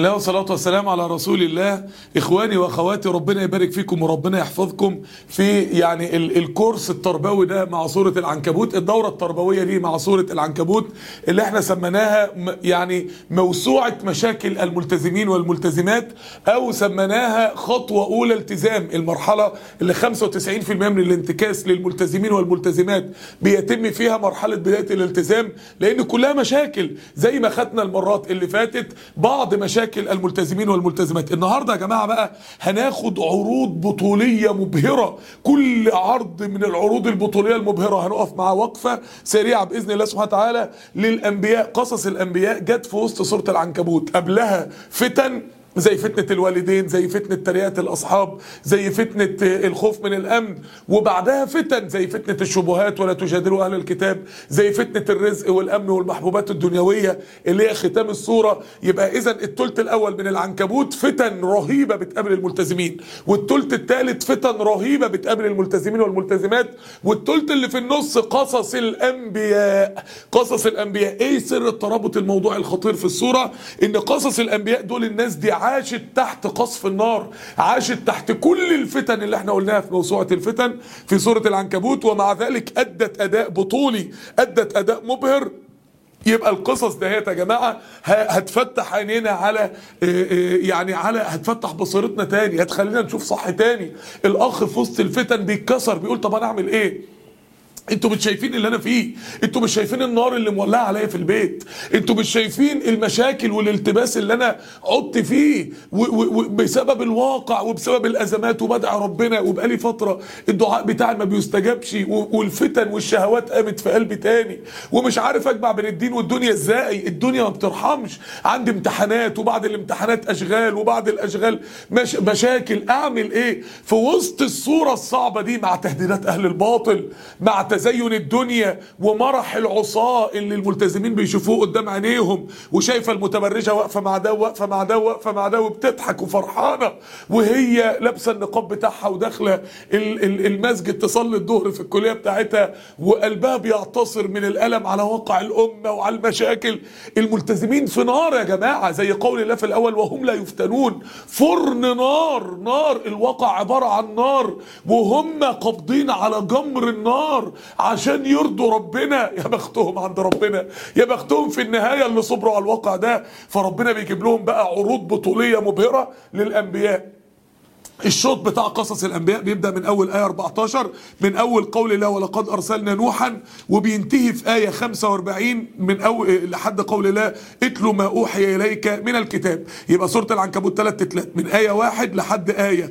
الله والصلاة والسلام على رسول الله إخواني وأخواتي ربنا يبارك فيكم وربنا يحفظكم في يعني ال الكورس التربوي ده مع سورة العنكبوت الدورة التربوية دي مع سورة العنكبوت اللي احنا سميناها م- يعني موسوعة مشاكل الملتزمين والملتزمات أو سميناها خطوة أولى التزام المرحلة اللي 95% من الانتكاس للملتزمين والملتزمات بيتم فيها مرحلة بداية الالتزام لأن كلها مشاكل زي ما خدنا المرات اللي فاتت بعض مشاكل الملتزمين والملتزمات النهاردة يا جماعة بقى هناخد عروض بطولية مبهرة كل عرض من العروض البطولية المبهرة هنقف مع وقفة سريعة بإذن الله سبحانه وتعالى للأنبياء قصص الأنبياء جت في وسط سورة العنكبوت قبلها فتن زي فتنة الوالدين زي فتنة تريات الأصحاب زي فتنة الخوف من الأمن وبعدها فتن زي فتنة الشبهات ولا تجادلوا أهل الكتاب زي فتنة الرزق والأمن والمحبوبات الدنيوية اللي هي ختام الصورة يبقى إذا التلت الأول من العنكبوت فتن رهيبة بتقابل الملتزمين والتلت الثالث فتن رهيبة بتقابل الملتزمين والملتزمات والتلت اللي في النص قصص الأنبياء قصص الأنبياء إيه سر الترابط الموضوعي الخطير في الصورة إن قصص الأنبياء دول الناس دي عاشت تحت قصف النار عاشت تحت كل الفتن اللي احنا قلناها في موسوعة الفتن في سورة العنكبوت ومع ذلك أدت أداء بطولي أدت أداء مبهر يبقى القصص دهيت يا جماعه ه- هتفتح عينينا على آه، آه، يعني على هتفتح بصيرتنا تاني هتخلينا نشوف صح تاني الاخ في وسط الفتن بيتكسر بيقول طب انا اعمل ايه انتوا مش شايفين اللي انا فيه انتوا مش شايفين النار اللي مولعه عليا في البيت انتوا مش شايفين المشاكل والالتباس اللي انا عدت فيه و- و- و- بسبب الواقع وبسبب الازمات وبدع ربنا وبقالي فتره الدعاء بتاعي ما بيستجابش و- والفتن والشهوات قامت في قلبي تاني ومش عارف اجمع بين الدين والدنيا ازاي الدنيا ما بترحمش عندي امتحانات وبعد الامتحانات اشغال وبعد الاشغال مش مشاكل اعمل ايه في وسط الصوره الصعبه دي مع تهديدات اهل الباطل مع تزين الدنيا ومرح العصاة اللي الملتزمين بيشوفوه قدام عينيهم وشايفه المتبرجه واقفه مع ده واقفه مع ده واقفه مع ده وبتضحك وفرحانه وهي لابسه النقاب بتاعها وداخله ال- ال- المسجد تصلي الظهر في الكليه بتاعتها وقلبها بيعتصر من الالم على واقع الامه وعلى المشاكل الملتزمين في نار يا جماعه زي قول الله في الاول وهم لا يفتنون فرن نار نار الواقع عباره عن نار وهم قابضين على جمر النار عشان يرضوا ربنا يا بختهم عند ربنا يا بختهم في النهايه اللي صبروا على الواقع ده فربنا بيجيب لهم بقى عروض بطوليه مبهره للانبياء الشوط بتاع قصص الانبياء بيبدا من اول ايه 14 من اول قول الله ولقد ارسلنا نوحا وبينتهي في ايه 45 من اول لحد قول الله اتلو ما اوحي اليك من الكتاب يبقى سوره العنكبوت ثلاث تتلات من ايه واحد لحد ايه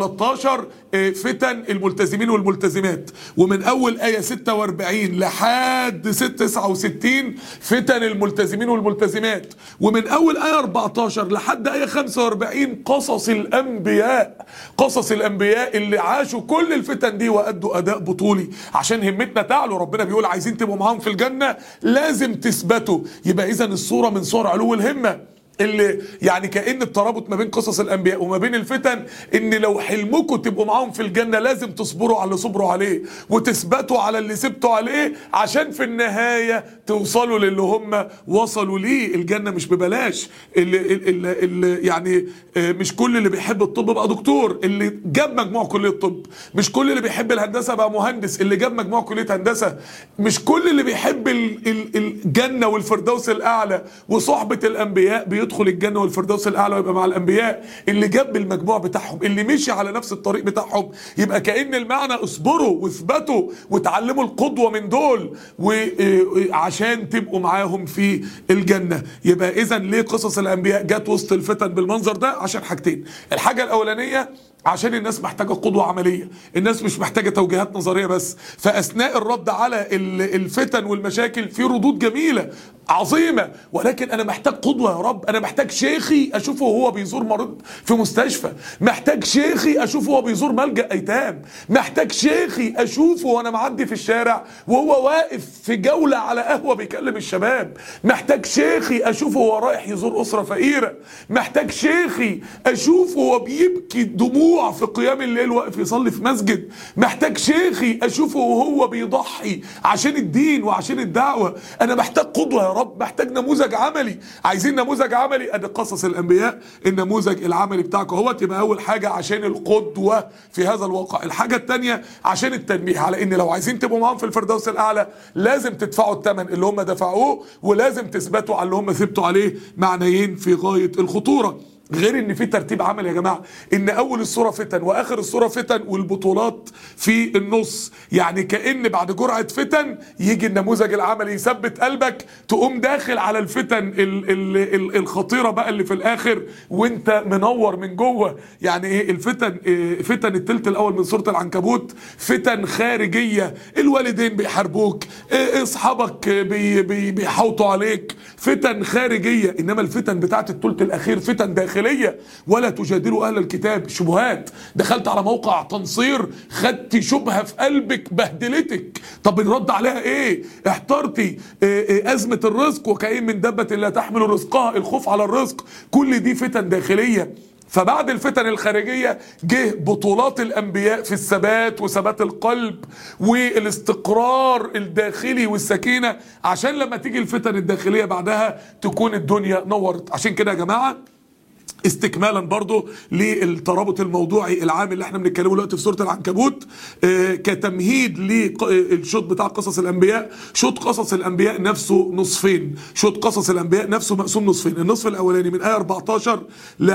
13 آه، فتن الملتزمين والملتزمات ومن اول ايه 46 لحد 69 فتن الملتزمين والملتزمات ومن اول ايه 14 لحد ايه 45 قصص الانبياء قصص الانبياء اللي عاشوا كل الفتن دي وادوا اداء بطولي عشان همتنا تعلو ربنا بيقول عايزين تبقوا معاهم في الجنه لازم تثبتوا يبقى اذا الصوره من صور علو الهمه اللي يعني كأن الترابط ما بين قصص الأنبياء وما بين الفتن إن لو حلمكم تبقوا معاهم في الجنة لازم تصبروا على اللي صبروا عليه وتثبتوا على اللي سبتوا عليه عشان في النهاية توصلوا للي هم وصلوا ليه الجنة مش ببلاش اللي, اللي, اللي يعني آه، مش كل اللي بيحب الطب بقى دكتور اللي جاب مجموع كلية الطب مش كل اللي بيحب الهندسة بقى مهندس اللي جاب مجموع كلية هندسة مش كل اللي بيحب ال- ال- الجنة والفردوس الأعلى وصحبة الأنبياء بيدخل الجنة والفردوس الأعلى ويبقى مع الأنبياء اللي جاب المجموع بتاعهم اللي مشي على نفس الطريق بتاعهم يبقى كأن المعنى اصبروا واثبتوا وتعلموا القدوة من دول وعشان تبقوا معاهم في الجنة يبقى إذا ليه قصص الأنبياء جت وسط الفتن بالمنظر ده عشان حاجتين الحاجة الأولانية عشان الناس محتاجة قدوة عملية الناس مش محتاجة توجيهات نظرية بس فأثناء الرد على ال- الفتن والمشاكل في ردود جميلة عظيمة ولكن أنا محتاج قدوة يا رب أنا محتاج شيخي أشوفه وهو بيزور مريض في مستشفى محتاج شيخي أشوفه وهو بيزور ملجأ أيتام محتاج شيخي أشوفه وأنا معدي في الشارع وهو واقف في جولة على قهوة بيكلم الشباب محتاج شيخي أشوفه وهو رايح يزور أسرة فقيرة محتاج شيخي أشوفه وهو بيبكي دموع خشوع في قيام الليل واقف يصلي في مسجد محتاج شيخي اشوفه وهو بيضحي عشان الدين وعشان الدعوه انا محتاج قدوه يا رب محتاج نموذج عملي عايزين نموذج عملي ادي قصص الانبياء النموذج العملي بتاعك هو تبقى اول حاجه عشان القدوه في هذا الواقع الحاجه الثانيه عشان التنبيه على ان لو عايزين تبقوا معاهم في الفردوس الاعلى لازم تدفعوا الثمن اللي هم دفعوه ولازم تثبتوا على اللي هم ثبتوا عليه معنيين في غايه الخطوره غير ان في ترتيب عمل يا جماعه ان اول الصوره فتن واخر الصوره فتن والبطولات في النص يعني كان بعد جرعه فتن يجي النموذج العملي يثبت قلبك تقوم داخل على الفتن ال ال ال الخطيره بقى اللي في الاخر وانت منور من جوه يعني ايه الفتن إيه فتن التلت الاول من سوره العنكبوت فتن خارجيه الوالدين بيحاربوك إيه اصحابك بي بي بيحوطوا عليك فتن خارجيه انما الفتن بتاعت التلت الاخير فتن داخليه داخليه ولا تجادلوا اهل الكتاب شبهات دخلت على موقع تنصير خدت شبهه في قلبك بهدلتك طب الرد عليها ايه احترتي إيه إيه ازمه الرزق وكأين من دبه لا تحمل رزقها الخوف على الرزق كل دي فتن داخليه فبعد الفتن الخارجيه جه بطولات الانبياء في الثبات وثبات القلب والاستقرار الداخلي والسكينه عشان لما تيجي الفتن الداخليه بعدها تكون الدنيا نورت عشان كده يا جماعه استكمالا برضو للترابط الموضوعي العام اللي احنا بنتكلمه دلوقتي في سوره العنكبوت اه كتمهيد للشوط بتاع قصص الانبياء شوط قصص الانبياء نفسه نصفين شوط قصص الانبياء نفسه مقسوم نصفين النصف الاولاني من ايه 14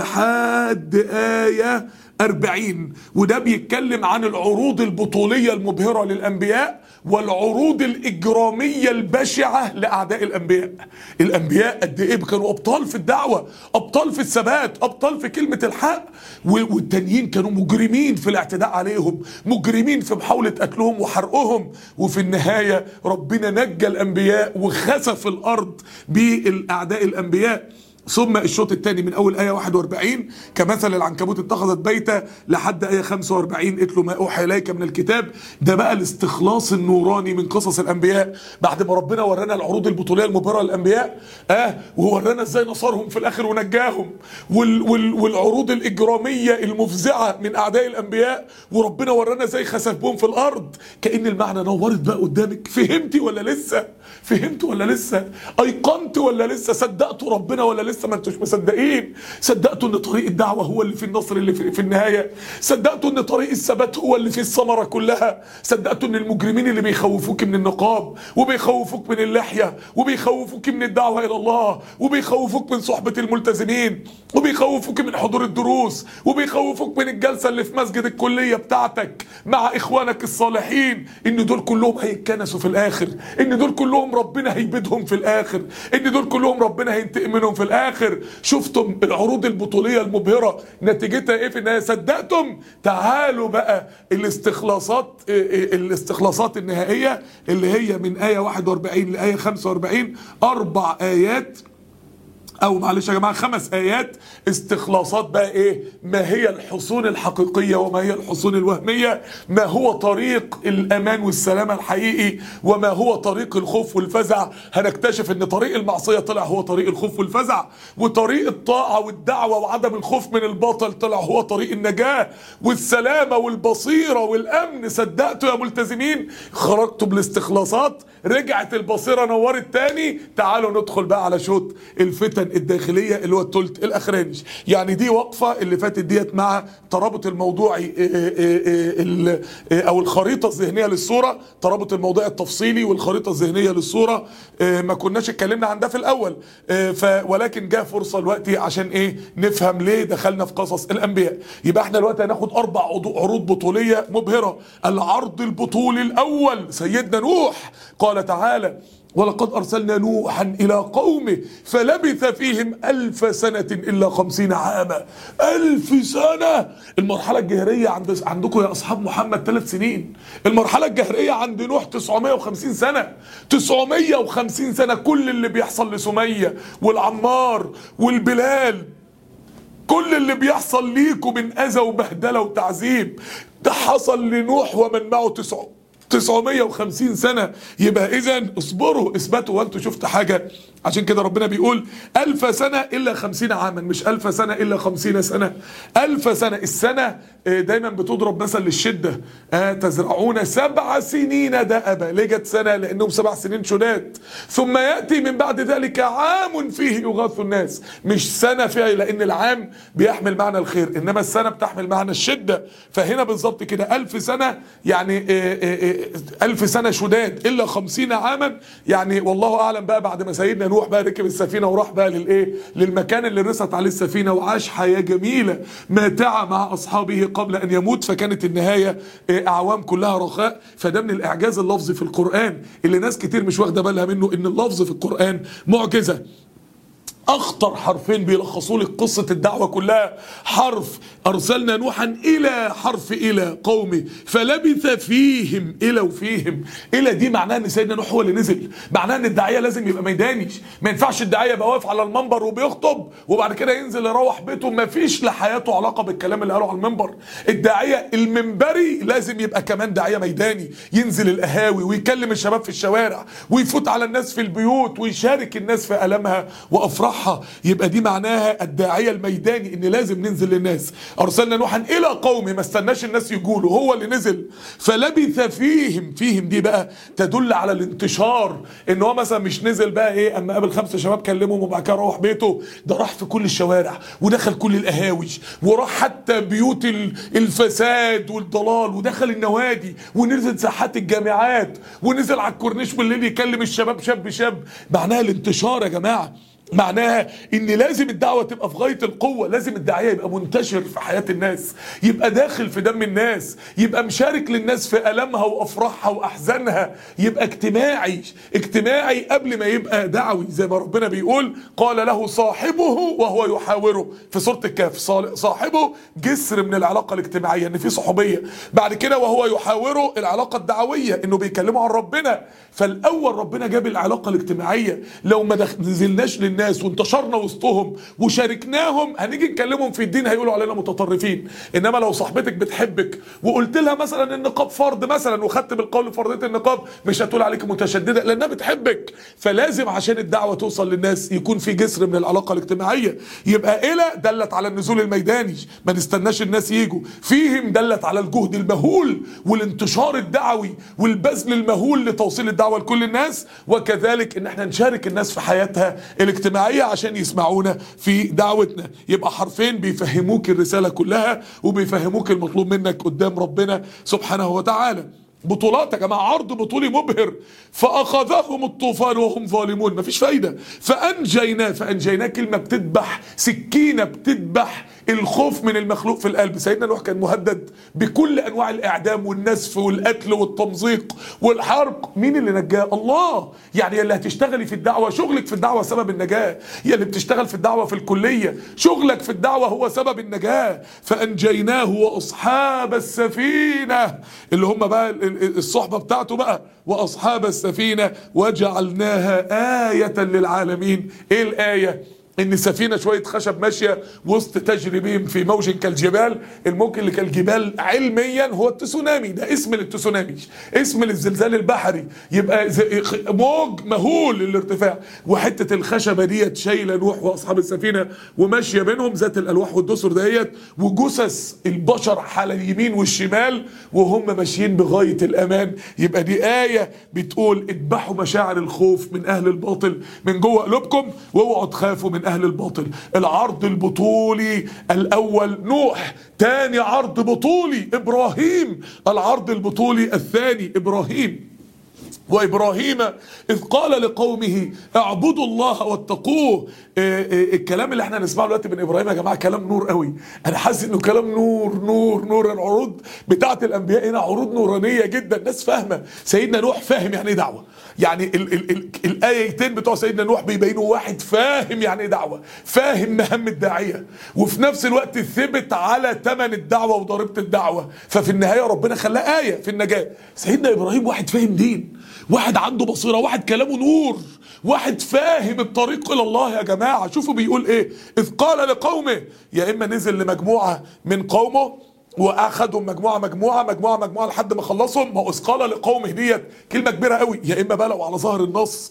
لحد ايه 40 وده بيتكلم عن العروض البطولية المبهرة للأنبياء والعروض الإجرامية البشعة لأعداء الأنبياء الأنبياء قد إيه كانوا أبطال في الدعوة أبطال في الثبات أبطال في كلمة الحق والتانيين كانوا مجرمين في الاعتداء عليهم مجرمين في محاولة قتلهم وحرقهم وفي النهاية ربنا نجى الأنبياء وخسف الأرض بالأعداء الأنبياء ثم الشوط الثاني من اول ايه 41 كمثل العنكبوت اتخذت بيتا لحد ايه 45 اتلو ما اوحي اليك من الكتاب ده بقى الاستخلاص النوراني من قصص الانبياء بعد ما ربنا ورانا العروض البطوليه المبهره للانبياء اه وورانا ازاي نصرهم في الاخر ونجاهم وال وال والعروض الاجراميه المفزعه من اعداء الانبياء وربنا ورانا ازاي خسف بهم في الارض كان المعنى نورت بقى قدامك فهمتي ولا لسه فهمت ولا لسه ايقنت ولا لسه صدقتوا ربنا ولا لسه ما انتوش مصدقين صدقتوا ان طريق الدعوه هو اللي في النصر اللي في, في النهايه صدقتوا ان طريق الثبات هو اللي في الثمره كلها صدقتوا ان المجرمين اللي بيخوفوك من النقاب وبيخوفوك من اللحيه وبيخوفوك من الدعوه الى الله وبيخوفوك من صحبه الملتزمين وبيخوفوك من حضور الدروس وبيخوفوك من الجلسه اللي في مسجد الكليه بتاعتك مع اخوانك الصالحين ان دول كلهم هيتكنسوا في الاخر ان دول كلهم ربنا هيبيدهم في الاخر ان دول كلهم ربنا هينتقم منهم في الاخر شفتم العروض البطوليه المبهره نتيجتها ايه في النهايه صدقتم تعالوا بقى الاستخلاصات الاستخلاصات النهائيه اللي هي من ايه 41 لايه 45 اربع ايات او معلش يا جماعه خمس ايات استخلاصات بقى ايه ما هي الحصون الحقيقيه وما هي الحصون الوهميه ما هو طريق الامان والسلامه الحقيقي وما هو طريق الخوف والفزع هنكتشف ان طريق المعصيه طلع هو طريق الخوف والفزع وطريق الطاعه والدعوه وعدم الخوف من الباطل طلع هو طريق النجاه والسلامه والبصيره والامن صدقتوا يا ملتزمين خرجتوا بالاستخلاصات رجعت البصيره نورت تاني تعالوا ندخل بقى على شوط الفتن الداخليه اللي هو الثلث الاخراني يعني دي وقفه اللي فاتت ديت مع ترابط الموضوعي او الخريطه الذهنيه للصوره ترابط الموضوع التفصيلي والخريطه الذهنيه للصوره ما كناش اتكلمنا عن ده في الاول ف ولكن جاء فرصه دلوقتي عشان ايه نفهم ليه دخلنا في قصص الانبياء يبقى احنا دلوقتي هناخد اربع عروض بطوليه مبهره العرض البطولي الاول سيدنا نوح قال تعالى ولقد أرسلنا نوحا إلى قومه فلبث فيهم ألف سنة إلا خمسين عاما ألف سنة المرحلة الجهرية عند عندكم يا أصحاب محمد ثلاث سنين المرحلة الجهرية عند نوح 950 سنة 950 سنة كل اللي بيحصل لسمية والعمار والبلال كل اللي بيحصل ليكم من أذى وبهدلة وتعذيب ده حصل لنوح ومن معه تسعه 950 سنة يبقى إذا اصبروا اثبتوا وانتوا شفت حاجة عشان كده ربنا بيقول ألف سنة إلا خمسين عاما مش ألف سنة إلا خمسين سنة ألف سنة السنة آه، دايما بتضرب مثل للشدة آه، تزرعون سبع سنين دأبا ليه جت سنة لأنهم سبع سنين شداد ثم يأتي من بعد ذلك عام فيه يغاث الناس مش سنة فيها لأن العام بيحمل معنى الخير إنما السنة بتحمل معنى الشدة فهنا بالظبط كده ألف سنة يعني آه، آه، آه، ألف سنة شداد إلا خمسين عاما يعني والله أعلم بقى بعد ما سيدنا نوح بقى ركب السفينة وراح بقى للإيه للمكان اللي رست عليه السفينة وعاش حياة جميلة ماتعة مع أصحابه قبل أن يموت فكانت النهاية آه، أعوام كلها رخاء فده من الإعجاز اللفظي في القرآن اللي ناس كتير مش واخدة بالها منه إن اللفظ في القرآن معجزة اخطر حرفين بيلخصوا لك قصه الدعوه كلها حرف ارسلنا نوحا الى حرف الى قومه فلبث فيهم الى وفيهم الى دي معناها ان سيدنا نوح هو اللي نزل معناها ان الداعيه لازم يبقى ميداني ما ينفعش الداعيه يبقى واقف على المنبر وبيخطب وبعد كده ينزل يروح بيته ما فيش لحياته علاقه بالكلام اللي قاله على المنبر الداعيه المنبري لازم يبقى كمان داعيه ميداني ينزل القهاوي ويكلم الشباب في الشوارع ويفوت على الناس في البيوت ويشارك الناس في المها وافراحها يبقى دي معناها الداعيه الميداني ان لازم ننزل للناس ارسلنا نوحا الى قومه ما استناش الناس يقولوا هو اللي نزل فلبث فيهم فيهم دي بقى تدل على الانتشار ان هو مثلا مش نزل بقى ايه اما قابل خمسه شباب كلمهم وبعد كده روح بيته ده راح في كل الشوارع ودخل كل القهاوي وراح حتى بيوت ال- الفساد والضلال ودخل النوادي ونزل ساحات الجامعات ونزل على الكورنيش بالليل يكلم الشباب شاب شاب معناها الانتشار يا جماعه معناها ان لازم الدعوه تبقى في غايه القوه لازم الداعيه يبقى منتشر في حياه الناس يبقى داخل في دم الناس يبقى مشارك للناس في المها وافراحها واحزانها يبقى اجتماعي اجتماعي قبل ما يبقى دعوي زي ما ربنا بيقول قال له صاحبه وهو يحاوره في سوره الكهف صال- صاحبه جسر من العلاقه الاجتماعيه ان في صحوبيه بعد كده وهو يحاوره العلاقه الدعويه انه بيكلمه عن ربنا فالاول ربنا جاب العلاقه الاجتماعيه لو ما دخ- نزلناش للناس وانتشرنا وسطهم وشاركناهم هنيجي نكلمهم في الدين هيقولوا علينا متطرفين انما لو صاحبتك بتحبك وقلت لها مثلا النقاب فرض مثلا وخدت بالقول فرضيه النقاب مش هتقول عليك متشدده لانها بتحبك فلازم عشان الدعوه توصل للناس يكون في جسر من العلاقه الاجتماعيه يبقى الى دلت على النزول الميداني ما نستناش الناس يجوا فيهم دلت على الجهد المهول والانتشار الدعوي والبذل المهول لتوصيل الدعوه لكل الناس وكذلك ان احنا نشارك الناس في حياتها الاجتماعيه عشان يسمعونا في دعوتنا يبقى حرفين بيفهموك الرساله كلها وبيفهموك المطلوب منك قدام ربنا سبحانه وتعالى بطولات يا جماعه عرض بطولي مبهر فاخذهم الطوفان وهم ظالمون مفيش فايده فانجيناه فانجيناه كلمه بتذبح سكينه بتذبح الخوف من المخلوق في القلب سيدنا نوح كان مهدد بكل انواع الاعدام والنسف والقتل والتمزيق والحرق مين اللي نجاه الله يعني اللي هتشتغلي في الدعوه شغلك في الدعوه سبب النجاه هي اللي بتشتغل في الدعوه في الكليه شغلك في الدعوه هو سبب النجاه فانجيناه واصحاب السفينه اللي هم بقى ال- ال- الصحبه بتاعته بقى واصحاب السفينه وجعلناها ايه للعالمين ايه الايه ان سفينه شويه خشب ماشيه وسط تجري بهم في موج كالجبال الموج اللي كالجبال علميا هو التسونامي ده اسم للتسونامي اسم للزلزال البحري يبقى ز- خ- موج مهول الارتفاع وحته الخشبه ديت شايله نوح واصحاب السفينه وماشيه بينهم ذات الالواح والدسر ديت وجثث البشر على اليمين والشمال وهم ماشيين بغايه الامان يبقى دي ايه بتقول اذبحوا مشاعر الخوف من اهل الباطل من جوه قلوبكم واوعوا تخافوا من اهل الباطل العرض البطولي الاول نوح تاني عرض بطولي ابراهيم العرض البطولي الثاني ابراهيم وابراهيم اذ قال لقومه اعبدوا الله واتقوه آه، آه، الكلام اللي احنا نسمعه دلوقتي من ابراهيم يا جماعه كلام نور قوي انا حاسس انه كلام نور نور نور العروض بتاعه الانبياء هنا عروض نورانيه جدا الناس فاهمه سيدنا نوح فاهم يعني ايه دعوه يعني ال ال ال الايتين بتوع سيدنا نوح بيبينوا واحد فاهم يعني ايه دعوه فاهم مهام الداعيه وفي نفس الوقت ثبت على ثمن الدعوه وضريبه الدعوه ففي النهايه ربنا خلاه ايه في النجاه سيدنا ابراهيم واحد فاهم دين واحد عنده بصيره واحد كلامه نور واحد فاهم الطريق الى الله يا جماعه شوفوا بيقول ايه اذ قال لقومه يا اما نزل لمجموعه من قومه واخدهم مجموعه مجموعه مجموعه مجموعه لحد ما خلصهم ما قال لقومه ديت كلمه كبيره قوي يا اما بلوا على ظهر النص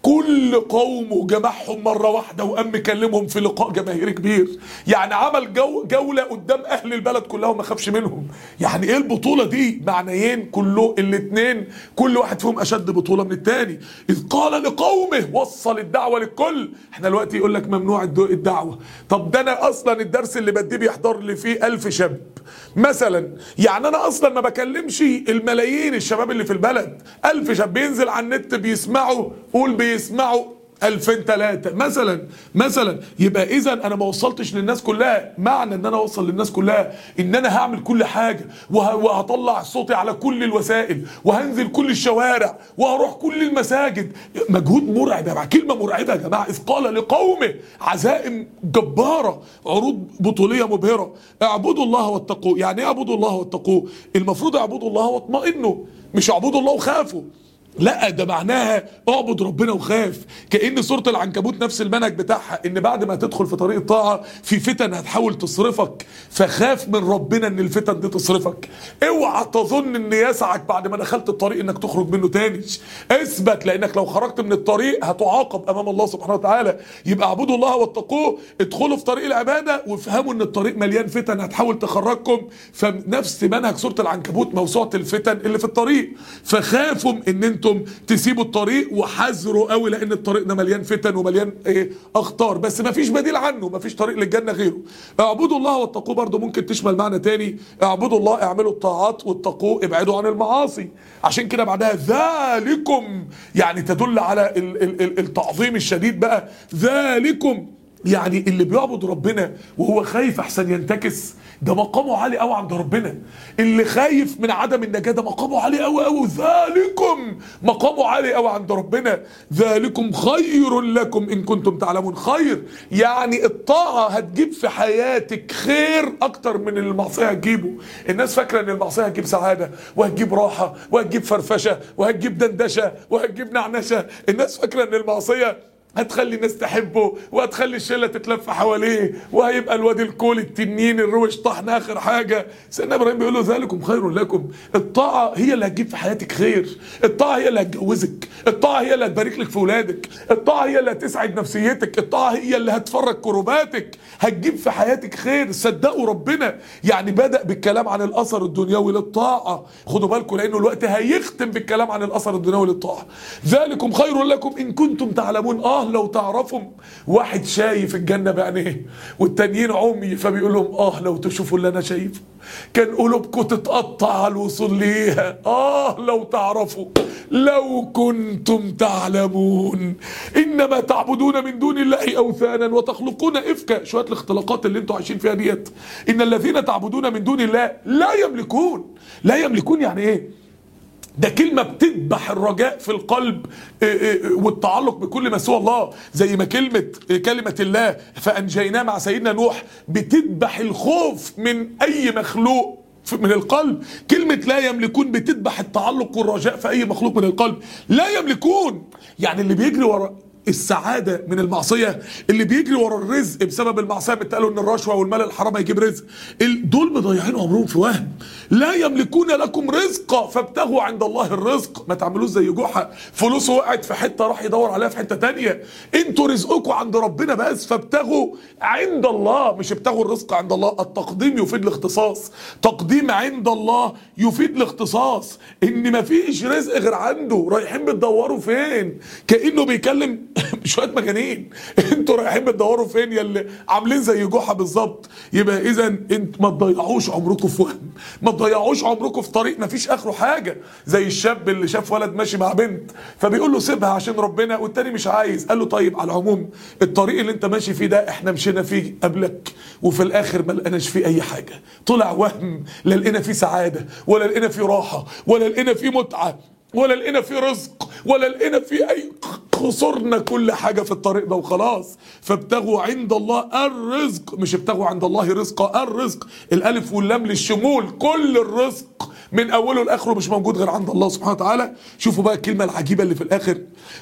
كل قومه جمعهم مره واحده وقام مكلمهم في لقاء جماهيري كبير يعني عمل جو جوله قدام اهل البلد كلهم ما خافش منهم يعني ايه البطوله دي معنيين كله الاثنين كل واحد فيهم اشد بطوله من الثاني اذ قال لقومه وصل الدعوه للكل احنا دلوقتي يقول لك ممنوع الدعوه طب ده انا اصلا الدرس اللي بديه بيحضر لي فيه ألف شاب مثلا يعني انا اصلا ما بكلمش الملايين الشباب اللي في البلد ألف شاب بينزل على النت بيسمعوا قول بيسمعوا 2000 3 مثلا مثلا يبقى اذا انا ما وصلتش للناس كلها معنى ان انا اوصل للناس كلها ان انا هعمل كل حاجه وهطلع صوتي على كل الوسائل وهنزل كل الشوارع وهروح كل المساجد مجهود مرعب يا كلمه مرعبه يا جماعه اذ قال لقومه عزائم جباره عروض بطوليه مبهره اعبدوا الله واتقوه يعني ايه اعبدوا الله واتقوه المفروض اعبدوا الله واطمئنوا مش اعبدوا الله وخافوا لا ده معناها اعبد ربنا وخاف كأن سورة العنكبوت نفس المنهج بتاعها ان بعد ما تدخل في طريق الطاعة في فتن هتحاول تصرفك فخاف من ربنا ان الفتن دي تصرفك اوعى تظن ان يسعك بعد ما دخلت الطريق انك تخرج منه تاني اثبت لانك لو خرجت من الطريق هتعاقب امام الله سبحانه وتعالى يبقى اعبدوا الله واتقوه ادخلوا في طريق العبادة وافهموا ان الطريق مليان فتن هتحاول تخرجكم فنفس منهج سورة العنكبوت موسوعة الفتن اللي في الطريق فخافوا ان انتم انتم تسيبوا الطريق وحذروا قوي لان الطريق ده مليان فتن ومليان ايه اخطار بس ما فيش بديل عنه ما فيش طريق للجنه غيره اعبدوا الله واتقوه برضه ممكن تشمل معنى تاني اعبدوا الله اعملوا الطاعات واتقوه ابعدوا عن المعاصي عشان كده بعدها ذلكم يعني تدل على ال ال ال التعظيم الشديد بقى ذلكم يعني اللي بيعبد ربنا وهو خايف احسن ينتكس ده مقامه عالي قوي عند ربنا اللي خايف من عدم النجاه ده مقامه عالي قوي قوي ذلكم مقامه عالي قوي عند ربنا ذلكم خير لكم ان كنتم تعلمون خير يعني الطاعه هتجيب في حياتك خير اكتر من اللي المعصيه هتجيبه الناس فاكره ان المعصيه هتجيب سعاده وهتجيب راحه وهتجيب فرفشه وهتجيب دندشه وهتجيب نعنشه الناس فاكره ان المعصيه هتخلي الناس تحبه وهتخلي الشله تتلف حواليه وهيبقى الواد الكول التنين الروش طحن اخر حاجه سيدنا ابراهيم بيقول له ذلكم خير لكم الطاعه هي اللي هتجيب في حياتك خير الطاعه هي اللي هتجوزك الطاعه هي اللي هتبارك لك في ولادك الطاعه هي اللي هتسعد نفسيتك الطاعه هي اللي هتفرج كرباتك هتجيب في حياتك خير صدقوا ربنا يعني بدا بالكلام عن الاثر الدنيوي للطاعه خدوا بالكم لانه الوقت هيختم بالكلام عن الاثر الدنيوي للطاعه ذلكم خير لكم ان كنتم تعلمون اه لو تعرفوا واحد شايف الجنه بعينيه والتانيين عمي فبيقول لهم اه لو تشوفوا اللي انا شايفه كان قلوبكم تتقطع على الوصول ليها اه لو تعرفوا لو كنتم تعلمون انما تعبدون من دون الله اوثانا وتخلقون افكا شويه الاختلاقات اللي انتوا عايشين فيها ديت ان الذين تعبدون من دون الله لا يملكون لا يملكون يعني ايه ده كلمة بتذبح الرجاء في القلب والتعلق بكل ما سوى الله زي ما كلمة كلمة الله فأنجيناه مع سيدنا نوح بتذبح الخوف من أي مخلوق من القلب كلمة لا يملكون بتذبح التعلق والرجاء في أي مخلوق من القلب لا يملكون يعني اللي بيجري ورا السعاده من المعصيه اللي بيجري ورا الرزق بسبب المعصيه بتقالوا ان الرشوه والمال الحرام هيجيب رزق دول مضيعين عمرهم في وهم لا يملكون لكم رزقا فابتغوا عند الله الرزق ما تعملوش زي جحا فلوسه وقعت في حته راح يدور عليها في حته تانية انتوا رزقكم عند ربنا بس فابتغوا عند الله مش ابتغوا الرزق عند الله التقديم يفيد الاختصاص تقديم عند الله يفيد الاختصاص ان مفيش رزق غير عنده رايحين بتدوروا فين كانه بيكلم شويه مجانين انتوا رايحين بتدوروا فين يا اللي عاملين زي جحا بالظبط يبقى اذا انت ما تضيعوش عمركم في وهم ما تضيعوش عمركم في طريق ما فيش اخره حاجه زي الشاب اللي شاف ولد ماشي مع بنت فبيقول له سيبها عشان ربنا والتاني مش عايز قال له طيب على العموم الطريق اللي انت ماشي فيه ده احنا مشينا فيه قبلك وفي الاخر ما لقيناش فيه اي حاجه طلع وهم لا لقينا فيه سعاده ولا لقينا فيه راحه ولا لقينا فيه متعه ولا لقينا فيه رزق ولا لقينا فيه اي خسرنا كل حاجه في الطريق ده وخلاص فابتغوا عند الله الرزق مش ابتغوا عند الله رزقا الرزق الالف واللام للشمول كل الرزق من اوله لاخره مش موجود غير عند الله سبحانه وتعالى شوفوا بقى الكلمه العجيبه اللي في الاخر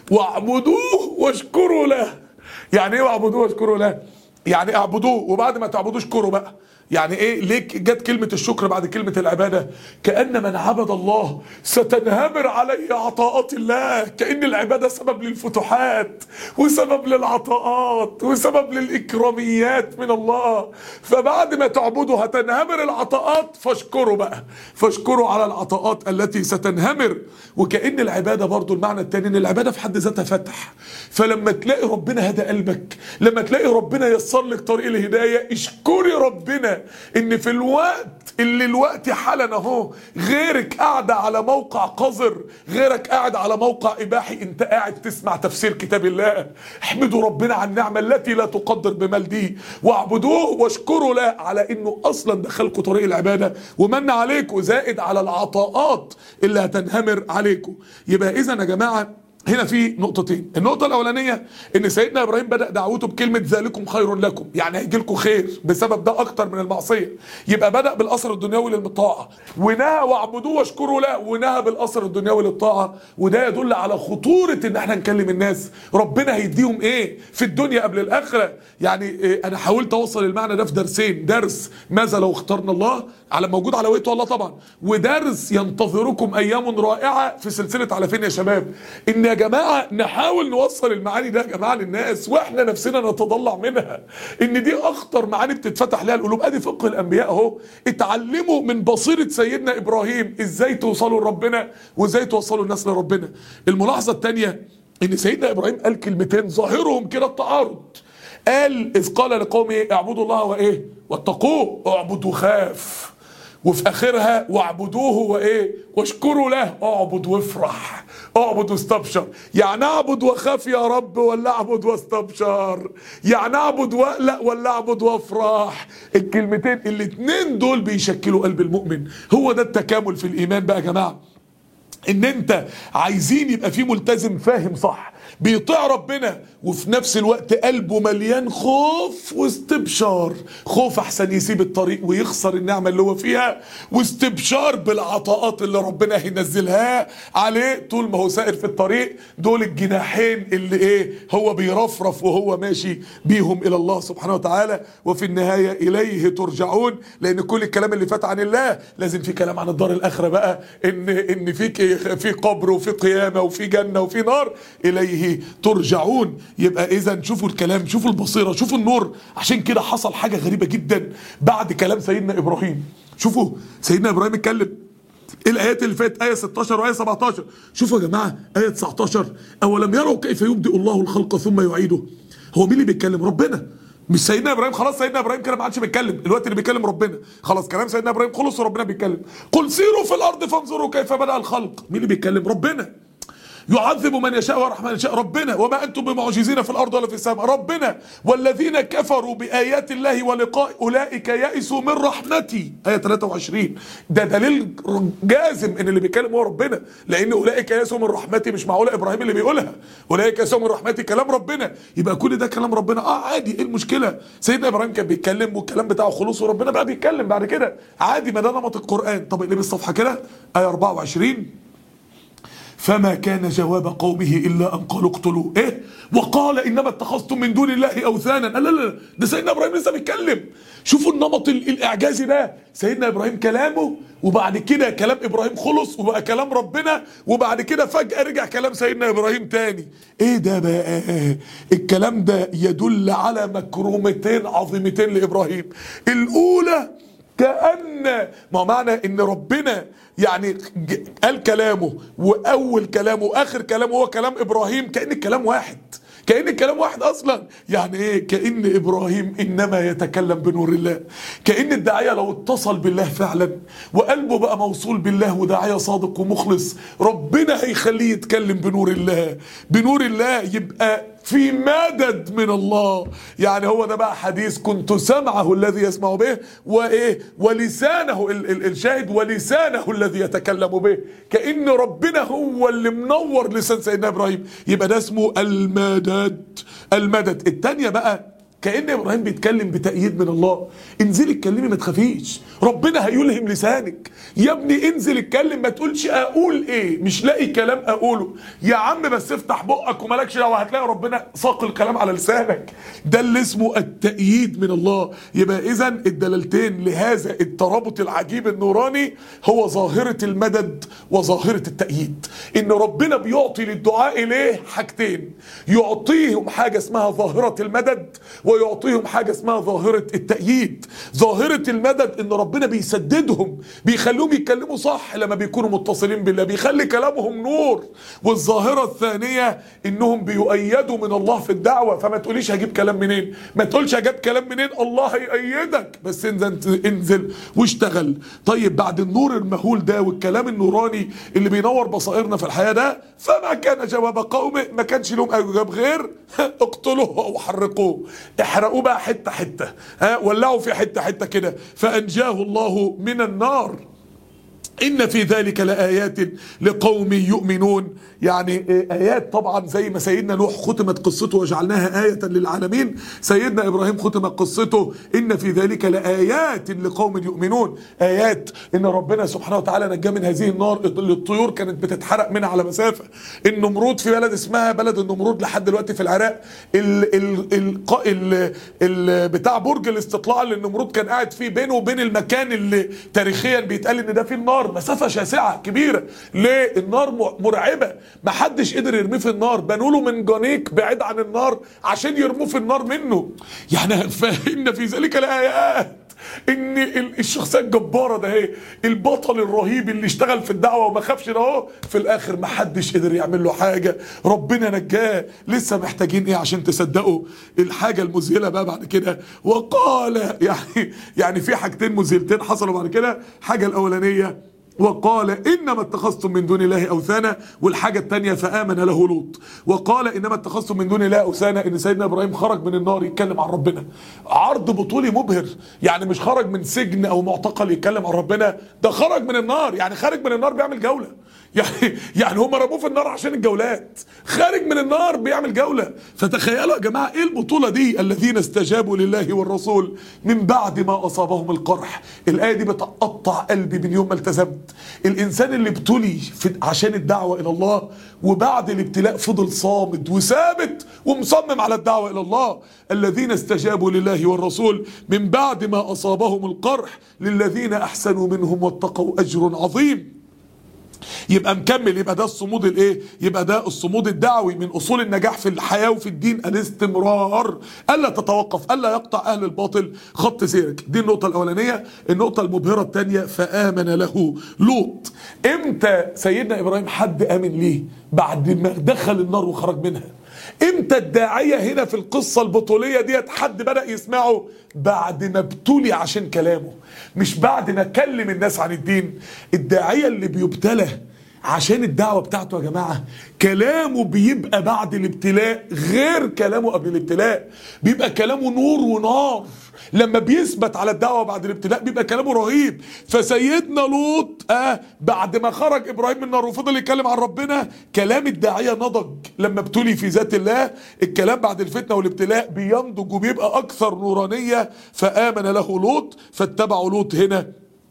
واعبدوه واشكروا له يعني ايه واعبدوه واشكروا له يعني اعبدوه وبعد ما تعبدوه اشكروا بقى يعني ايه ليه جت كلمة الشكر بعد كلمة العبادة كأن من عبد الله ستنهمر عليه عطاءات الله كأن العبادة سبب للفتوحات وسبب للعطاءات وسبب للإكراميات من الله فبعد ما تعبدوا هتنهمر العطاءات فاشكروا بقى فاشكروا على العطاءات التي ستنهمر وكأن العبادة برضو المعنى التاني ان العبادة في حد ذاتها فتح فلما تلاقي ربنا هدى قلبك لما تلاقي ربنا يسر لك طريق الهداية اشكري ربنا ان في الوقت اللي الوقت حالا اهو غيرك قاعدة على موقع قذر غيرك قاعد على موقع اباحي انت قاعد تسمع تفسير كتاب الله احمدوا ربنا على النعمة التي لا تقدر بمال دي واعبدوه واشكروا له على انه اصلا دخلكم طريق العبادة ومن عليكم زائد على العطاءات اللي هتنهمر عليكم يبقى اذا يا جماعة هنا في نقطتين النقطة الأولانية إن سيدنا إبراهيم بدأ دعوته بكلمة ذلكم خير لكم يعني هيجي لكم خير بسبب ده أكتر من المعصية يبقى بدأ بالأثر الدنيوي للطاعة ونهى واعبدوه واشكروا له ونهى بالأثر الدنيوي للطاعة وده يدل على خطورة إن احنا نكلم الناس ربنا هيديهم إيه في الدنيا قبل الآخرة يعني إيه أنا حاولت أوصل المعنى ده في درسين درس ماذا لو اخترنا الله على موجود على ويته الله طبعا ودرس ينتظركم أيام رائعة في سلسلة على فين يا شباب إن يا جماعة نحاول نوصل المعاني ده يا جماعة للناس واحنا نفسنا نتضلع منها ان دي اخطر معاني بتتفتح لها القلوب ادي فقه الانبياء اهو اتعلموا من بصيرة سيدنا ابراهيم ازاي توصلوا لربنا وازاي توصلوا الناس لربنا الملاحظة التانية ان سيدنا ابراهيم قال كلمتين ظاهرهم كده التعارض قال اذ قال لقومه اعبدوا الله وايه واتقوه اعبد وخاف وفي اخرها واعبدوه وايه واشكروا له اعبد وافرح اعبد واستبشر يعني اعبد واخاف يا رب ولا اعبد واستبشر يعني اعبد واقلق ولا اعبد وافرح الكلمتين الاتنين دول بيشكلوا قلب المؤمن هو ده التكامل في الايمان بقى يا جماعه ان انت عايزين يبقى في ملتزم فاهم صح بيطيع ربنا وفي نفس الوقت قلبه مليان خوف واستبشار خوف احسن يسيب الطريق ويخسر النعمة اللي هو فيها واستبشار بالعطاءات اللي ربنا هينزلها عليه طول ما هو سائر في الطريق دول الجناحين اللي ايه هو بيرفرف وهو ماشي بيهم الى الله سبحانه وتعالى وفي النهاية اليه ترجعون لان كل الكلام اللي فات عن الله لازم في كلام عن الدار الاخرة بقى ان ان في في قبر وفي قيامة وفي جنة وفي نار اليه ترجعون يبقى اذا شوفوا الكلام شوفوا البصيره شوفوا النور عشان كده حصل حاجه غريبه جدا بعد كلام سيدنا ابراهيم شوفوا سيدنا ابراهيم اتكلم ايه الايات اللي فاتت ايه 16 وايه 17 شوفوا يا جماعه ايه 19 اولم يروا كيف يبدئ الله الخلق ثم يعيده هو مين اللي بيتكلم ربنا مش سيدنا ابراهيم خلاص سيدنا ابراهيم كده ما عادش بيتكلم الوقت اللي بيتكلم ربنا خلاص كلام سيدنا ابراهيم خلص وربنا بيتكلم قل سيروا في الارض فانظروا كيف بدا الخلق مين اللي بيتكلم ربنا يعذب من يشاء ويرحم من يشاء ربنا وما انتم بمعجزين في الارض ولا في السماء ربنا والذين كفروا بايات الله ولقاء اولئك يئسوا من رحمتي ايه 23 ده دليل جازم ان اللي بيتكلم هو ربنا لان اولئك يئسوا من رحمتي مش معقوله ابراهيم اللي بيقولها اولئك يئسوا من رحمتي كلام ربنا يبقى كل ده كلام ربنا اه عادي ايه المشكله سيدنا ابراهيم كان بيتكلم والكلام بتاعه خلص وربنا بقى بيتكلم بعد كده عادي ما ده نمط القران طب اقلب الصفحه كده ايه 24 فما كان جواب قومه الا ان قالوا اقتلوه ايه وقال انما اتخذتم من دون الله اوثانا لا لا لا ده سيدنا ابراهيم لسه بيتكلم شوفوا النمط الاعجازي ده سيدنا ابراهيم كلامه وبعد كده كلام ابراهيم خلص وبقى كلام ربنا وبعد كده فجاه رجع كلام سيدنا ابراهيم تاني ايه ده بقى الكلام ده يدل على مكرومتين عظيمتين لابراهيم الاولى كأن ما معنى ان ربنا يعني قال كلامه واول كلامه واخر كلامه هو كلام ابراهيم كأن الكلام واحد كأن الكلام واحد أصلا يعني إيه كأن إبراهيم إنما يتكلم بنور الله كأن الداعية لو اتصل بالله فعلا وقلبه بقى موصول بالله وداعية صادق ومخلص ربنا هيخليه يتكلم بنور الله بنور الله يبقى في مدد من الله يعني هو ده بقى حديث كنت سمعه الذي يسمع به وايه ولسانه ال ال الشاهد ولسانه الذي يتكلم به كأن ربنا هو اللي منور لسان سيدنا ابراهيم يبقى ده اسمه المدد المدد التانية بقى كأن ابراهيم بيتكلم بتأييد من الله انزلي اتكلمي ما تخافيش ربنا هيلهم لسانك يا ابني انزل اتكلم ما تقولش اقول ايه مش لاقي كلام اقوله يا عم بس افتح بقك ومالكش دعوه هتلاقي ربنا ساق الكلام على لسانك ده اللي اسمه التأييد من الله يبقى اذا الدلالتين لهذا الترابط العجيب النوراني هو ظاهرة المدد وظاهرة التأييد ان ربنا بيعطي للدعاء ليه حاجتين يعطيهم حاجة اسمها ظاهرة المدد ويعطيهم حاجة اسمها ظاهرة التأييد ظاهرة المدد ان ربنا بيسددهم بيخليهم يتكلموا صح لما بيكونوا متصلين بالله بيخلي كلامهم نور والظاهرة الثانية انهم بيؤيدوا من الله في الدعوة فما تقوليش هجيب كلام منين ما تقولش هجيب كلام منين الله هيأيدك بس انزل انزل واشتغل طيب بعد النور المهول ده والكلام النوراني اللي بينور بصائرنا في الحياة ده فما كان جواب قومه ما كانش لهم جواب غير اقتلوه او حرقوه احرقوه بقى حتة حتة ها ولعوا في حتة حتة كده فانجاه الله من النار إن في ذلك لآيات لقوم يؤمنون يعني آيات طبعا زي ما سيدنا نوح ختمت قصته وجعلناها آية للعالمين سيدنا إبراهيم ختمت قصته إن في ذلك لآيات لقوم يؤمنون آيات إن ربنا سبحانه وتعالى نجاه من هذه النار اللي الطيور كانت بتتحرق منها على مسافة النمرود في بلد اسمها بلد النمرود لحد دلوقتي في العراق ال ال ال ال ال بتاع برج الاستطلاع اللي النمرود كان قاعد فيه بينه وبين المكان اللي تاريخيا بيتقال ان ده فيه النار مسافة شاسعة كبيرة ليه النار مرعبة محدش قدر يرميه في النار بنوا له من جانيك بعيد عن النار عشان يرموه في النار منه يعني فإن في ذلك الآيات ان الشخصيه الجباره ده اهي البطل الرهيب اللي اشتغل في الدعوه وما خافش ده اهو في الاخر ما حدش قدر يعمل له حاجه ربنا نجاه لسه محتاجين ايه عشان تصدقوا الحاجه المذهله بقى بعد كده وقال يعني يعني في حاجتين مذهلتين حصلوا بعد كده حاجه الاولانيه وقال انما اتخذتم من دون الله اوثانا والحاجه الثانيه فامن له لوط وقال انما اتخذتم من دون الله اوثانا ان سيدنا ابراهيم خرج من النار يتكلم عن ربنا عرض بطولي مبهر يعني مش خرج من سجن او معتقل يتكلم عن ربنا ده خرج من النار يعني خارج من النار بيعمل جوله يعني يعني هم رموه في النار عشان الجولات خارج من النار بيعمل جوله فتخيلوا يا جماعه ايه البطوله دي الذين استجابوا لله والرسول من بعد ما اصابهم القرح الايه دي بتقطع قلبي من يوم ما التزمت الانسان اللي ابتلي عشان الدعوه الى الله وبعد الابتلاء فضل صامد وثابت ومصمم على الدعوه الى الله الذين استجابوا لله والرسول من بعد ما اصابهم القرح للذين احسنوا منهم واتقوا اجر عظيم يبقى مكمل يبقى ده الصمود الايه يبقى ده الصمود الدعوي من اصول النجاح في الحياه وفي الدين الاستمرار الا تتوقف الا يقطع اهل الباطل خط سيرك دي النقطه الاولانيه النقطه المبهره الثانيه فامن له لوط امتى سيدنا ابراهيم حد امن ليه بعد ما دخل النار وخرج منها امتى الداعية هنا في القصة البطولية ديت حد بدأ يسمعه بعد ما ابتلي عشان كلامه مش بعد ما كلم الناس عن الدين الداعية اللي بيبتلى عشان الدعوة بتاعته يا جماعة كلامه بيبقى بعد الابتلاء غير كلامه قبل الابتلاء بيبقى كلامه نور ونار لما بيثبت على الدعوة بعد الابتلاء بيبقى كلامه رهيب فسيدنا لوط آه بعد ما خرج ابراهيم من النار وفضل يتكلم عن ربنا كلام الداعية نضج لما ابتلي في ذات الله الكلام بعد الفتنة والابتلاء بينضج وبيبقى اكثر نورانية فآمن له لوط فاتبعوا لوط هنا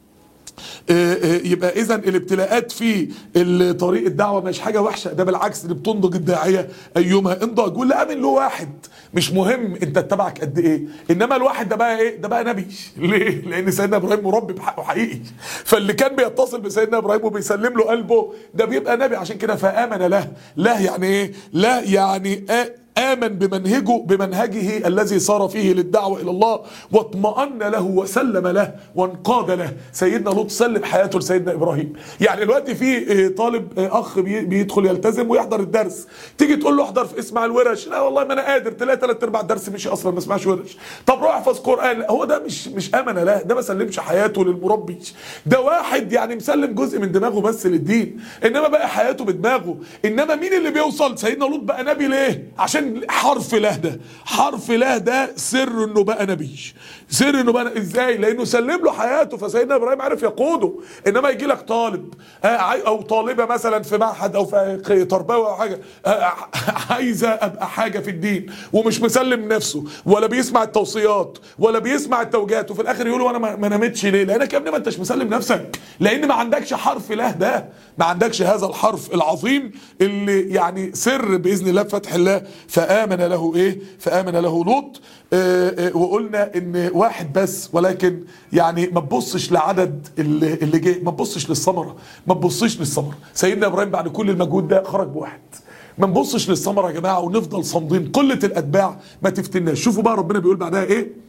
يبقى اذا الابتلاءات في طريق الدعوه مش حاجه وحشه ده بالعكس اللي بتنضج الداعيه ايما انضج واللي امن له واحد مش مهم انت اتبعك قد ايه انما الواحد ده بقى ايه ده بقى نبي ليه لان سيدنا ابراهيم مربي بحقه حقيقي فاللي كان بيتصل بسيدنا ابراهيم وبيسلم له قلبه ده بيبقى نبي عشان كده فامن له لا يعني ايه لا يعني آه آمن بمنهجه بمنهجه الذي صار فيه للدعوة إلى الله واطمأن له وسلم له وانقاد له سيدنا لوط سلم حياته لسيدنا إبراهيم يعني دلوقتي في طالب أخ بيدخل يلتزم ويحضر الدرس تيجي تقول له احضر في اسمع الورش لا والله ما أنا قادر تلاقي ثلاث أرباع الدرس مشي أصلا ما اسمعش ورش طب روح احفظ قرآن لا هو ده مش مش آمن له ده ما سلمش حياته للمربي ده واحد يعني مسلم جزء من دماغه بس للدين إنما بقى حياته بدماغه إنما مين اللي بيوصل سيدنا لوط بقى نبي ليه عشان عشان حرف له ده حرف له ده سر انه بقى نبي سر انه بقى ازاي لانه سلم له حياته فسيدنا ابراهيم عرف يقوده انما يجي لك طالب آه، عاي- او طالبه مثلا في معهد او في تربوي او حاجه آه، عايزه ابقى حاجه في الدين ومش مسلم نفسه ولا بيسمع التوصيات ولا بيسمع التوجيهات وفي الاخر يقولوا انا ما ما نمتش ليه لانك يا ابني ما انتش مسلم نفسك لان ما عندكش حرف له ده ما عندكش هذا الحرف العظيم اللي يعني سر باذن الله بفتح الله فامن له ايه فامن له لوط آه، آه، وقلنا ان واحد بس ولكن يعني ما تبصش لعدد اللي, اللي جه ما تبصش للثمره ما تبصش للثمره سيدنا ابراهيم بعد كل المجهود ده خرج بواحد ما نبصش للثمره يا جماعه ونفضل صامدين قله الاتباع ما تفتناش شوفوا بقى ربنا بيقول بعدها ايه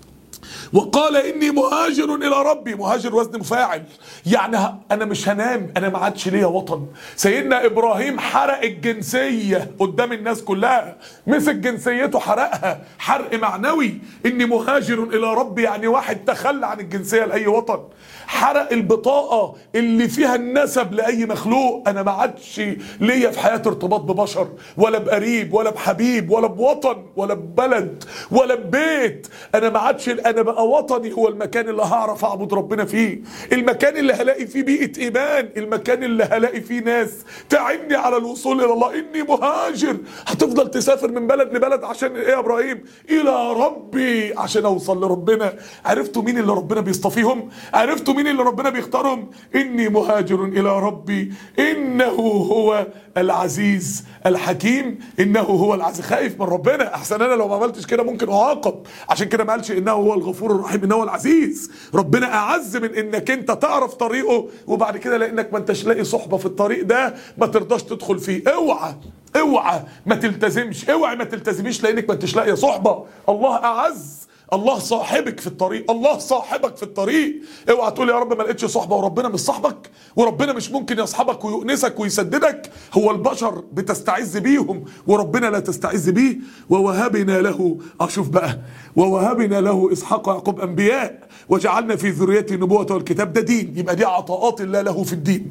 وقال اني مهاجر الى ربي مهاجر وزن مفاعل يعني ه- انا مش هنام انا ما عادش ليا وطن سيدنا ابراهيم حرق الجنسيه قدام الناس كلها مسك جنسيته حرقها حرق معنوي اني مهاجر الى ربي يعني واحد تخلى عن الجنسيه لاي وطن حرق البطاقه اللي فيها النسب لاي مخلوق انا ما عادش ليا في حياتي ارتباط ببشر ولا بقريب ولا بحبيب ولا بوطن ولا ببلد ولا ببيت انا ما عادش انا بقى وطني هو المكان اللي هعرف اعبد ربنا فيه المكان اللي هلاقي فيه بيئه ايمان المكان اللي هلاقي فيه ناس تعني على الوصول الى الله اني مهاجر هتفضل تسافر من بلد لبلد عشان ايه يا ابراهيم الى ربي عشان اوصل لربنا عرفتوا مين اللي ربنا بيصطفيهم عرفتوا مين اللي ربنا بيختارهم اني مهاجر الى ربي انه هو العزيز الحكيم انه هو العزيز خايف من ربنا احسن انا لو ما عملتش كده ممكن اعاقب عشان كده ما قالش انه هو الغفور الرحيم انه هو العزيز ربنا اعز من انك انت تعرف طريقه وبعد كده لانك ما انتش لاقي صحبه في الطريق ده ما ترضاش تدخل فيه اوعى اوعى ما تلتزمش اوعى ما تلتزميش لانك ما انتش لاقي صحبه الله اعز الله صاحبك في الطريق الله صاحبك في الطريق اوعى تقول يا رب ما لقيتش صحبه وربنا مش صاحبك وربنا مش ممكن يصحبك ويؤنسك ويسددك هو البشر بتستعز بيهم وربنا لا تستعز بيه ووهبنا له اشوف بقى ووهبنا له اسحاق ويعقوب انبياء وجعلنا في ذريته النبوه والكتاب ده دين يبقى دي عطاءات الله له في الدين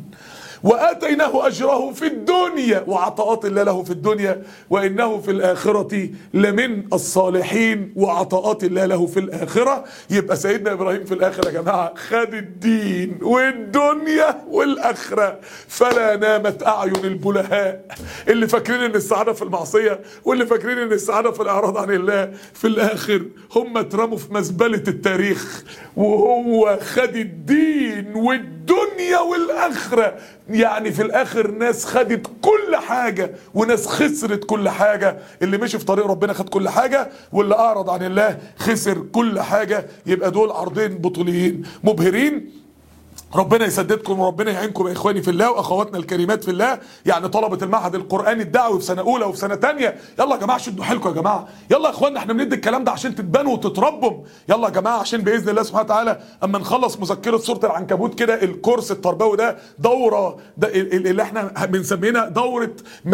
واتيناه اجره في الدنيا وعطاءات الله له في الدنيا وانه في الاخره لمن الصالحين وعطاءات الله له في الاخره يبقى سيدنا ابراهيم في الاخره يا جماعه خد الدين والدنيا والاخره فلا نامت اعين البلهاء اللي فاكرين ان السعاده في المعصيه واللي فاكرين ان السعاده في الاعراض عن الله في الاخر هم اترموا في مزبله التاريخ وهو خد الدين والدنيا والاخره يعني في الاخر ناس خدت كل حاجه وناس خسرت كل حاجه اللي مشي في طريق ربنا خد كل حاجه واللي اعرض عن الله خسر كل حاجه يبقى دول عرضين بطوليين مبهرين ربنا يسددكم وربنا يعينكم يا اخواني في الله واخواتنا الكريمات في الله يعني طلبه المعهد القراني الدعوي في سنه اولى وفي سنه ثانيه يلا يا جماعه شدوا حيلكم يا جماعه يلا يا اخوانا احنا بندي الكلام ده عشان تتبنوا وتتربوا يلا يا جماعه عشان باذن الله سبحانه وتعالى اما نخلص مذكره سوره العنكبوت كده الكورس التربوي ده دوره ده ال- ال- اللي احنا بنسميها دوره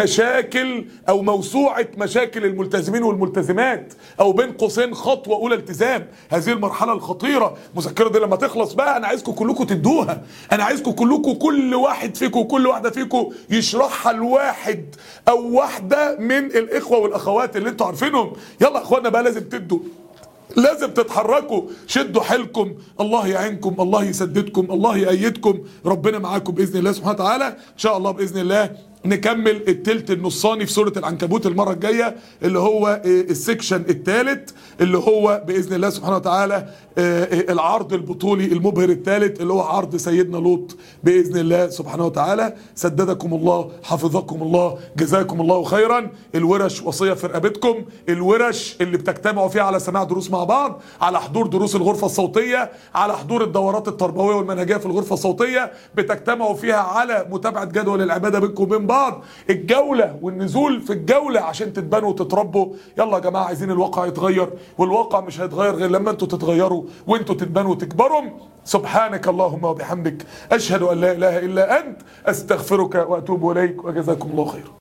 مشاكل او موسوعه مشاكل الملتزمين والملتزمات او بين قوسين خطوه اولى التزام هذه المرحله الخطيره المذكره دي لما تخلص بقى انا عايزكم كلكم تدوها انا عايزكم كلكم كل واحد فيكم كل واحده فيكم يشرحها لواحد او واحده من الاخوه والاخوات اللي انتوا عارفينهم يلا يا اخوانا بقى لازم تدوا لازم تتحركوا شدوا حيلكم الله يعينكم الله يسددكم الله يأيدكم ربنا معاكم بإذن الله سبحانه وتعالى إن شاء الله بإذن الله نكمل التلت النصاني في سورة العنكبوت المرة الجاية اللي هو إيه، السكشن الثالث اللي هو بإذن الله سبحانه وتعالى آه، آه، العرض البطولي المبهر الثالث اللي هو عرض سيدنا لوط بإذن الله سبحانه وتعالى سددكم الله حفظكم الله جزاكم الله خيرا الورش وصية في رقبتكم الورش اللي بتجتمعوا فيها على سماع دروس مع بعض على حضور دروس الغرفة الصوتية على حضور الدورات التربوية والمنهجية في الغرفة الصوتية بتجتمعوا فيها على متابعة جدول العبادة بينكم وبين بعض الجولة والنزول في الجولة عشان تتبنوا وتتربوا يلا يا جماعة عايزين الواقع يتغير والواقع مش هيتغير غير لما انتوا تتغيروا وانتوا تتبنوا وتكبروا سبحانك اللهم وبحمدك اشهد ان لا اله الا انت استغفرك واتوب اليك وجزاكم الله خيرا